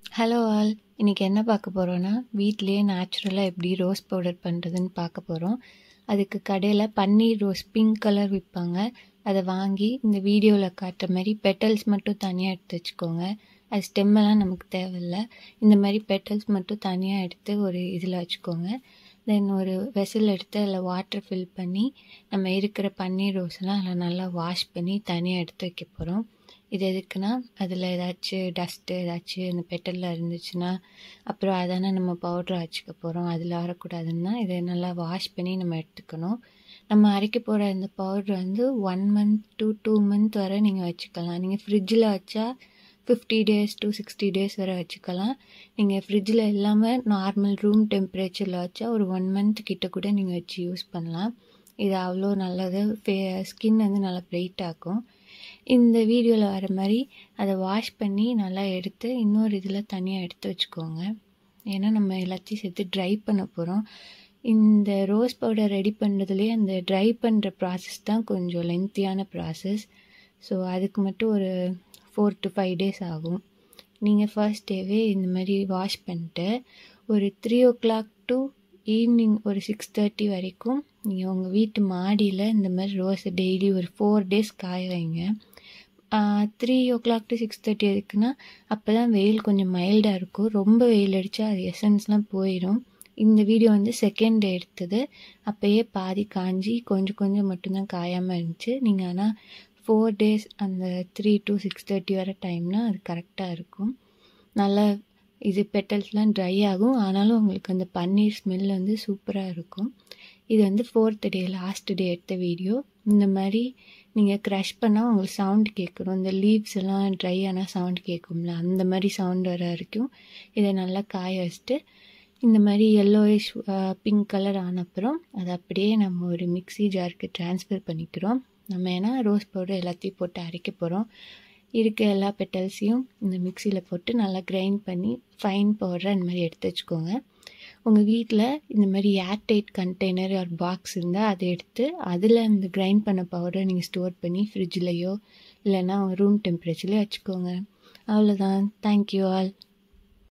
hello all இன்றைக்கி என்ன பார்க்க போகிறோன்னா வீட்டிலேயே நேச்சுரலாக எப்படி ரோஸ் பவுடர் பண்ணுறதுன்னு பார்க்க போகிறோம் அதுக்கு கடையில் பன்னீர் ரோஸ் பிங்க் கலர் விற்பாங்க அதை வாங்கி இந்த வீடியோவில் காட்டுற மாதிரி பெட்டல்ஸ் மட்டும் தனியாக எடுத்து வச்சுக்கோங்க அது ஸ்டெம்மெல்லாம் நமக்கு தேவையில்ல இந்த மாதிரி பெட்டல்ஸ் மட்டும் தனியாக எடுத்து ஒரு இதில் வச்சுக்கோங்க தென் ஒரு வெசல் எடுத்து அதில் வாட்டர் ஃபில் பண்ணி நம்ம இருக்கிற பன்னீர் ரோஸ்லாம் அதில் நல்லா வாஷ் பண்ணி தனியாக எடுத்து வைக்க போகிறோம் இது எதுக்குன்னா அதில் ஏதாச்சும் டஸ்ட்டு ஏதாச்சும் இந்த பெட்டலில் இருந்துச்சுன்னா அப்புறம் அதானே நம்ம பவுட்ரு அரைச்சிக்க போகிறோம் அதில் வரக்கூடாதுன்னா இதை நல்லா வாஷ் பண்ணி நம்ம எடுத்துக்கணும் நம்ம அரைக்க போகிற இந்த பவுட்ரு வந்து one month to two month வரை நீங்கள் வச்சுக்கலாம் நீங்கள் ஃப்ரிட்ஜில் வச்சா fifty days to sixty days வரை வச்சுக்கலாம் நீங்கள் ஃப்ரிட்ஜில் இல்லாமல் நார்மல் ரூம் டெம்பரேச்சரில் வச்சா ஒரு ஒன் மந்த் கிட்ட கூட நீங்கள் வச்சு யூஸ் பண்ணலாம் இது அவ்வளோ நல்லது ஃபே ஸ்கின் வந்து நல்லா பிரைட் ஆக்கும் இந்த வீடியோவில் வர மாதிரி அதை வாஷ் பண்ணி நல்லா எடுத்து இன்னொரு இதில் தனியாக எடுத்து வச்சுக்கோங்க ஏன்னா நம்ம எல்லாத்தையும் சேர்த்து ட்ரை பண்ண போகிறோம் இந்த ரோஸ் பவுடர் ரெடி பண்ணுறதுலேயே அந்த ட்ரை பண்ணுற ப்ராசஸ் தான் கொஞ்சம் லென்த்தியான ப்ராசஸ் ஸோ அதுக்கு மட்டும் ஒரு ஃபோர் டு ஃபைவ் டேஸ் ஆகும் நீங்கள் ஃபர்ஸ்ட் டேவே இந்த மாதிரி வாஷ் பண்ணிட்டு ஒரு three o'clock to evening ஒரு சிக்ஸ் தேர்ட்டி வரைக்கும் நீங்கள் உங்கள் வீட்டு மாடியில் இந்த மாதிரி ரோஸை டெய்லி ஒரு ஃபோர் டேஸ் காய வைங்க three o'clock to six thirty எதுக்குன்னா அப்போ தான் வெயில் கொஞ்சம் மைல்டாக இருக்கும் ரொம்ப வெயில் அடித்தா அது எசன்ஸ்லாம் போயிடும் இந்த வீடியோ வந்து செகண்ட் டே எடுத்தது அப்போயே பாதி காஞ்சி கொஞ்சம் கொஞ்சம் மட்டும்தான் காயாமல் இருந்துச்சு நீங்கள் ஆனால் ஃபோர் டேஸ் அந்த த்ரீ டு சிக்ஸ் தேர்ட்டி வர டைம்னால் அது கரெக்டாக இருக்கும் நல்லா இது பெட்டல்ஸ்லாம் ட்ரை ஆகும் ஆனாலும் உங்களுக்கு அந்த பன்னீர் ஸ்மெல் வந்து சூப்பராக இருக்கும் இது வந்து ஃபோர்த் டே லாஸ்ட் டே எடுத்த வீடியோ இந்த மாதிரி நீங்கள் க்ரஷ் பண்ணால் உங்களுக்கு சவுண்ட் கேட்கணும் இந்த லீவ்ஸ் எல்லாம் ட்ரை ஆனால் சவுண்ட் கேட்கும்ல அந்த மாதிரி சவுண்ட் வர வரைக்கும் இதை நல்லா காய வச்சுட்டு இந்த மாதிரி எல்லோயிஷ் பிங்க் கலர் ஆன அப்புறம் அதை அப்படியே நம்ம ஒரு மிக்சி ஜாருக்கு ட்ரான்ஸ்ஃபர் பண்ணிக்கிறோம் நம்ம ஏன்னா ரோஸ் பவுடர் எல்லாத்தையும் போட்டு அரைக்க போகிறோம் இருக்க எல்லா பெட்டல்ஸையும் இந்த மிக்சியில் போட்டு நல்லா கிரைண்ட் பண்ணி ஃபைன் பவுடரை இந்த மாதிரி எடுத்து வச்சுக்கோங்க உங்கள் வீட்டில் இந்த மாதிரி ஏர்டைட் கண்டெய்னர் ஆர் பாக்ஸ் இருந்தால் அதை எடுத்து அதில் இந்த கிரைண்ட் பண்ண பவுடரை நீங்கள் ஸ்டோர் பண்ணி ஃப்ரிட்ஜ்லேயோ இல்லைன்னா ரூம் டெம்பரேச்சர்லேயோ வச்சுக்கோங்க அவ்வளோதான் தேங்க்யூ ஆல்